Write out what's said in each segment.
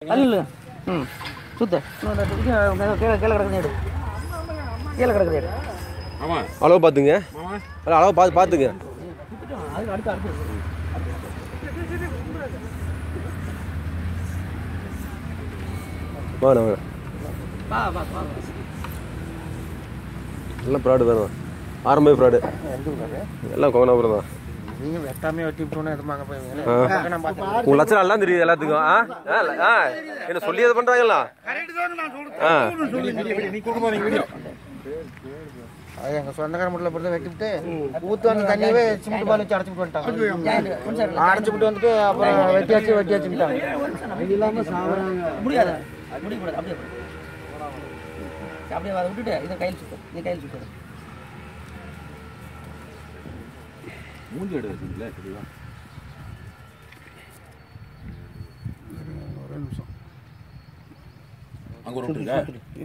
அல்ல ம் சுத்த கீழே கீழே கிடக்குது எடு கீழே கிடக்குது எடு ஆமா அளவு பார்த்துங்க மாமா அல்ல அளவு பார்த்து பார்த்துங்க அதுக்கு அடுத்து அடுத்து வாங்க வாங்க வா வா வா எல்லாம் ஃப்ராடு தானே ஆரம்பமே ஃப்ராடு எல்லாம் கொங்கனாபுரம் தான் நீங்க வெட்டாமே வெட்டி விட்டோன்னு எதுமாங்க போய் ஆ. உங்க லட்சணம் எல்லாம் தெரியுது எல்லாத்துக்கும் ஆ ஆ, இல்ல, ஆ என்ன சொல்லி அதை பண்றாங்களா ஆ நீ கொடுக்க போறீங்க வீடியோ அது எங்க சொந்தக்கார முட்டில் பொறுத்த வெட்டிவிட்டு ஊத்து அந்த தண்ணியவே சிமெண்ட் பால் வச்சு அடைச்சிட்டு வந்துட்டாங்க அடைச்சிட்டு வந்துட்டு அப்புறம் வெட்டியாச்சு வெட்டியாச்சுட்டாங்க இது இல்லாமல் சாப்பிட்றாங்க முடியாது முடியக்கூடாது அப்படியே போடு. சரி, அப்படியே அதை விட்டுட்டு இதை கையில் சுத்து நீ கையில் சுத்து மூஞ்சி எடு வச்சுங்களே சரியா அங்க ஒரு இருக்கா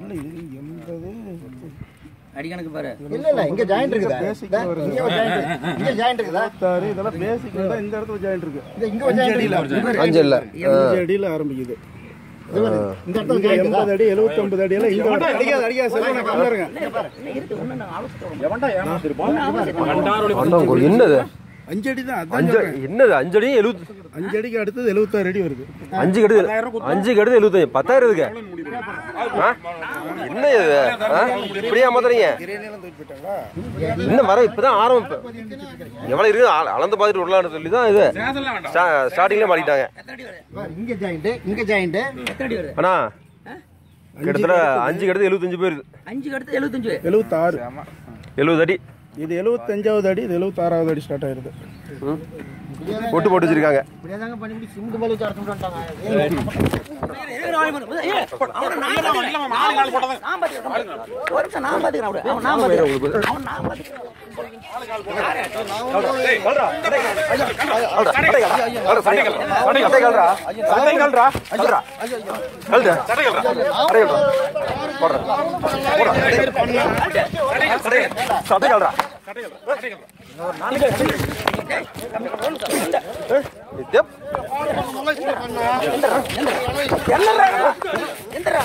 அடிக்கணக்கு பாரு இல்ல இல்ல இங்க ஜாயிண்ட் இருக்குதா இங்க ஒரு joint இருக்கு. இங்க ஜாயிண்ட் இருக்குதா இதெல்லாம் பேசிக் தான் இந்த இடத்துல ஜாயிண்ட் இருக்கு இது இங்க ஒரு joint இருக்குதா அஞ்சு இல்ல அஞ்சு அடியில ஆரம்பிக்குது இது பாரு, இந்த இடத்துல இங்க joint இருக்குதா? எண்பது அடி எழுபத்தி ஒன்பது அடி எல்லாம் இங்க அடிக்காது அடிக்காது செல்வனை கம்மியாருங்க இருக்கு ஒன்று நான் ஆலோசித்து எவன்டா ஏமாத்திருப்பான் கண்டாரோட அண்ணா உங்களுக்கு என்னது அஞ்சு அடி தான் அதான் அஞ்சு என்னது அஞ்சு அடி எழுபது அஞ்சு அடிக்கு அடுத்தது எழுபத்தாறு அடி வருது அஞ்சு கெடுது அஞ்சு கெடுது எழுபத்தஞ்சு பத்தாயிரம் இதுக்கு ஆ? என்ன இது ஆ? இப்படியா மாத்துறீங்க இன்னும் வர இப்பதான் ஆரம்பம் எவ்வளவு இருக்கு அள- அளந்து பார்த்துட்டு விடலாம்னு சொல்லி தான் இது சேதம்லாம் வேண்டாம் ஸ்டா- ஸ்டார்டிங்ல மாட்டிட்டாங்க எத்தனை அடி வருது பாரு, இங்க ஜாயிண்ட் இங்க ஜாயிண்ட் எத்தனை அடி வருது அண்ணா கிட்டத்தட்ட அஞ்சு கெடுது எழுபத்தஞ்சு போயிருது அஞ்சுக்கு அடுத்து எழுபத்தஞ்சு எழுபத்தாறு எழுபது அடி இது எழுபத்தஞ்சாவது அடி இது எழுபத்தாறாவது அடி ஸ்டார்ட் ஆயிருது ம். ஒட்டு போட்டு வச்சிருக்காங்க இப்படியே தாங்க பண்ணி முடிச்சு சிமெண்ட் பால் வச்சு அடைச்சிட்டு வந்துட்டாங்க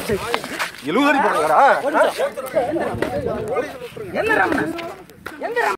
எழுபது அடி போடுறாங்கடா எந்த